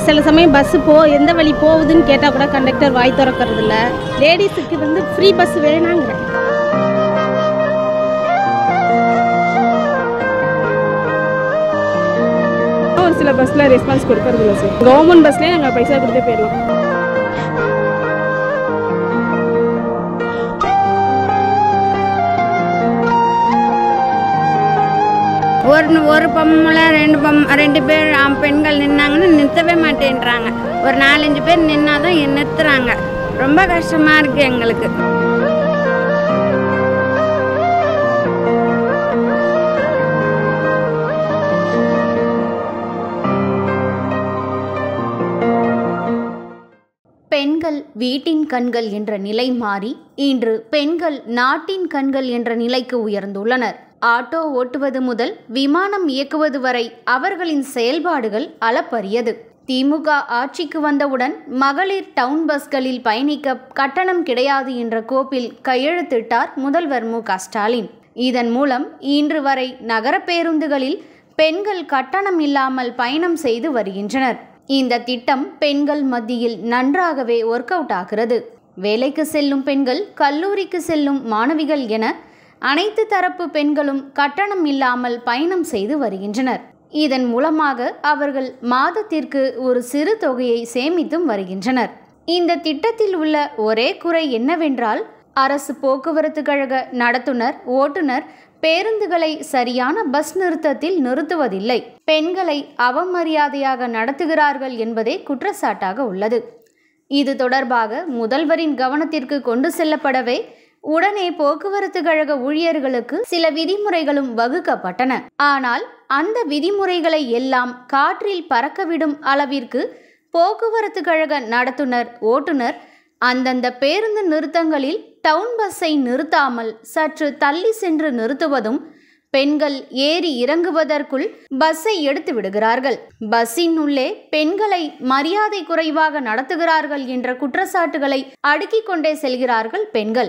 சில சமயம் பஸ்ஸு போ எந்த வழி போகுதுன்னு கேட்டால் கூட கண்டக்டர் வாய் திறக்கிறது இல்ல லேடிஸுக்கு வந்து ஃப்ரீ பஸ் வேணாங்கிறேன் ஒரு சில பஸ்ஸில் ரெஸ்பான்ஸ் கொடுக்கறது இல்லை சார் கவர்மெண்ட் பஸ்லேயே நாங்கள் பைசா கொடுத்தே போயிடலாம் ஒரு ஒரு பொம்பளை ரெண்டு பொம் ரெண்டு பேர் ஆம், பெண்கள் நின்னாங்கன்னா நிறுத்தவே மாட்டேன்றாங்க ஒரு நாலஞ்சு பேர் நின்னாதான் நிறுத்துறாங்க ரொம்ப கஷ்டமா இருக்கு எங்களுக்கு பெண்கள் வீட்டின் கண்கள் என்ற நிலை மாறி இன்று பெண்கள் நாட்டின் கண்கள் என்ற நிலைக்கு உயர்ந்துள்ளனர் ஆட்டோ ஓட்டுவது முதல் விமானம் இயக்குவது வரை அவர்களின் செயல்பாடுகள் அளப்பரியது திமுக ஆட்சிக்கு வந்தவுடன் மகளிர் டவுன் பஸ்களில் பயணிக்க கட்டணம் கிடையாது என்ற கோப்பில் கையெழுத்திட்டார் முதல்வர் மு க ஸ்டாலின் இதன் மூலம் இன்று வரை நகர பேருந்துகளில் பெண்கள் கட்டணம் இல்லாமல் பயணம் செய்து வருகின்றனர் இந்த திட்டம் பெண்கள் மத்தியில் நன்றாகவே ஒர்க் அவுட் ஆகிறது வேலைக்கு செல்லும் பெண்கள் கல்லூரிக்கு செல்லும் மாணவிகள் என அனைத்து தரப்பு பெண்களும் கட்டணம் இல்லாமல் பயணம் செய்து வருகின்றனர் இதன் மூலமாக அவர்கள் மாதத்திற்கு ஒரு சிறு தொகையை சேமித்தும் வருகின்றனர் இந்த திட்டத்தில் உள்ள ஒரே குறை என்னவென்றால் அரசு போக்குவரத்து கழக நடத்துனர் ஓட்டுநர் பேருந்துகளை சரியான பஸ் நிறுத்தத்தில் நிறுத்துவதில்லை பெண்களை அவமரியாதையாக நடத்துகிறார்கள் என்பதே குற்றச்சாட்டாக உள்ளது இது தொடர்பாக முதல்வரின் கவனத்திற்கு கொண்டு செல்லப்படவே உடனே போக்குவரத்து கழக ஊழியர்களுக்கு சில விதிமுறைகளும் வகுக்கப்பட்டன ஆனால் அந்த விதிமுறைகளை எல்லாம் காற்றில் பறக்கவிடும் அளவிற்கு போக்குவரத்து கழக நடத்துனர் ஓட்டுநர் அந்தந்த பேருந்து நிறுத்தங்களில் டவுன் பஸ்ஸை நிறுத்தாமல் சற்று தள்ளி சென்று நிறுத்துவதும் பெண்கள் ஏறி இறங்குவதற்குள் பஸ்ஸை எடுத்து விடுகிறார்கள் பஸ்ஸின் உள்ளே பெண்களை மரியாதை குறைவாக நடத்துகிறார்கள் என்ற குற்றச்சாட்டுகளை அடுக்கிக் கொண்டே செல்கிறார்கள் பெண்கள்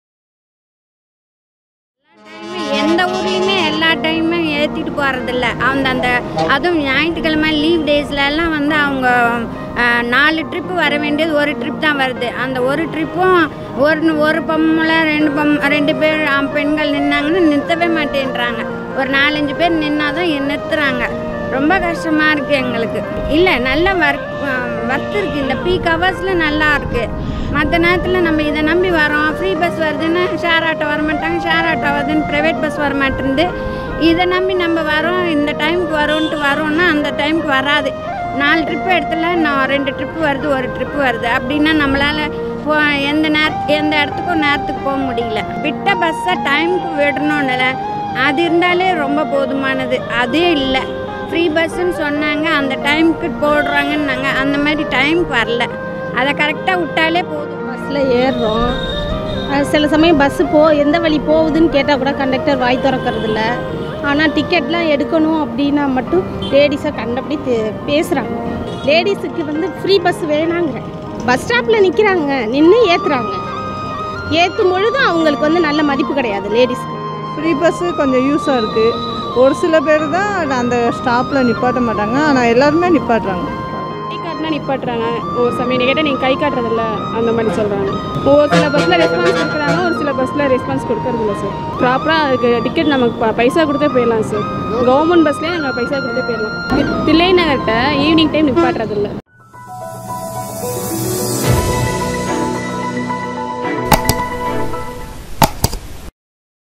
எந்த ஊர்லேயுமே எல்லா டைமுமே ஏற்றிட்டு போகிறதில்ல அந்த அந்த அதுவும் ஞாயிற்றுக்கிழமை லீவ் டேஸ்ல எல்லாம் வந்து அவங்க அஹ், நாலு ட்ரிப்பு வர வேண்டியது ஒரு ட்ரிப் தான் வருது அந்த ஒரு ட்ரிப்பும் ஒரு ஒரு பொம்பளை ரெண்டு பொம் ரெண்டு பேர் ஆம், பெண்கள் நின்னாங்கன்னா நிறுத்தவே மாட்டேன்றாங்க ஒரு நாலஞ்சு பேர் நின்னாதான் நிறுத்துறாங்க ரொம்ப கஷ்டமாக இருக்குது எங்களுக்கு இல்லை நல்ல ஒர்க் ஒர்க் இருக்குது இந்த பீக் ஹவர்ஸில் நல்லா இருக்குது மற்ற நேரத்தில் நம்ம இதை நம்பி வரோம் ஃப்ரீ பஸ் வருதுன்னு ஷேர் ஆட்டோ வர மாட்டாங்க ஷேர் ஆட்டோ வருதுன்னு ப்ரைவேட் பஸ் வர மாட்டேருந்து இதை நம்பி நம்ம வரோம் இந்த டைமுக்கு வரோன்ட்டு வரோம்னா அந்த டைமுக்கு வராது நாலு ட்ரிப்பு இடத்துல நான் ரெண்டு ட்ரிப்பு வருது ஒரு ட்ரிப்பு வருது அப்படின்னா நம்மளால் போ எந்த நேர எந்த இடத்துக்கும் நேரத்துக்கு போக முடியல விட்ட பஸ்ஸை டைமுக்கு விடணும்ல அது இருந்தாலே ரொம்ப போதுமானது அதே இல்லை ஃப்ரீ பஸ்ஸுன்னு சொன்னாங்க அந்த டைமுக்கு போடுறாங்கன்னாங்க அந்த மாதிரி டைமுக்கு வரல அதை கரெக்டாக விட்டாலே போதும் பஸ்ஸில் ஏறுறோம் அது சில சமயம் பஸ்ஸு போ எந்த வழி போகுதுன்னு கேட்டால் கூட கண்டக்டர் வாய் திறக்கிறது இல்ல ஆனால் டிக்கெட்லாம் எடுக்கணும் அப்படின்னா மட்டும் லேடிஸை கண்டபடி தே- பேசுகிறாங்க லேடிஸுக்கு வந்து ஃப்ரீ பஸ் வேணாங்கிறேன் பஸ் ஸ்டாப்பில் நிற்கிறாங்க நின்று ஏற்றுறாங்க ஏற்றும் பொழுது அவங்களுக்கு வந்து நல்ல மதிப்பு கிடையாது லேடிஸ்க்கு ஃப்ரீ பஸ்ஸு கொஞ்சம் யூஸாக இருக்குது ஒரு சில பேர் தான் அந்த ஸ்டாப்பில் நிப்பாட்ட மாட்டாங்க ஆனால் எல்லாருமே நிப்பாட்டுறாங்க கை காட்டினா நிப்பாட்டுறாங்க ஒரு சமயம் கேட்டால் நீங்கள் கை காட்டுறதில்ல அந்த மாதிரி சொல்கிறாங்க ஒரு சில பஸ்ஸில் ரெஸ்பான்ஸ் கொடுக்குறாங்க ஒரு சில பஸ்ஸில் ரெஸ்பான்ஸ் கொடுக்கறது இல்லை சார் ப்ராப்பராக அதுக்கு டிக்கெட் நமக்கு ப- பைசா கொடுத்தே போயிடலாம் சார் கவர்மெண்ட் பஸ்லேயே நாங்கள் பைசா கொடுத்தே போயிடலாம் தில்லை நகர்கிட்ட ஈவினிங் டைம் நிப்பாட்டுறதில்ல